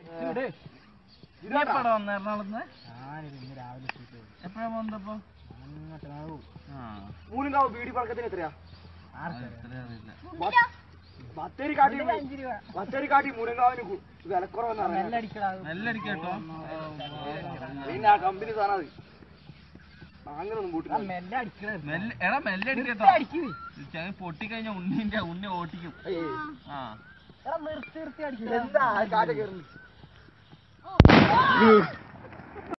എപ്പോഴാ വന്ന എറണാകുളത്ത് ഞാനിത് ഇന്ന് രാവിലെ എത്തിയിട്ട് എപ്പോഴാ വന്നപ്പോ അങ്ങോട്ട് നാളെ ആ മൂലിങ്കാവ് ബീഡി പഴക്കത്തിന് എത്രയാ ആർക്കറിയാം എത്രയാ അറിയില്ല ബത്തേരി കാട്ടി അഞ്ച് രൂപ ബത്തേരി കാട്ടി മൂലിങ്കാവിന് കു- വിലക്കുറവെന്ന് മെല്ലെ അറിയാം അടിക്കടാ നല്ല അടിക്കാട്ടോ പിന്നെ ആ കമ്പനി സാധനം അത് അങ്ങനെ ഒന്നും ആ, കൂട്ടില്ല മെല്ലെ അടിക്കണേ മെല്ലെ എടാ മെല്ലെ അടിക്കട്ടോ അടിക്കേ ചങ്ങ പൊട്ടിക്കഴിഞ്ഞ ഉണ്ണിന്റെ ഉണ്ണി ഓട്ടിക്കും ആ എടാ നിർത്തി നിർത്തി അടിക്കണ എന്താ കാറ്റ കയറുന്നു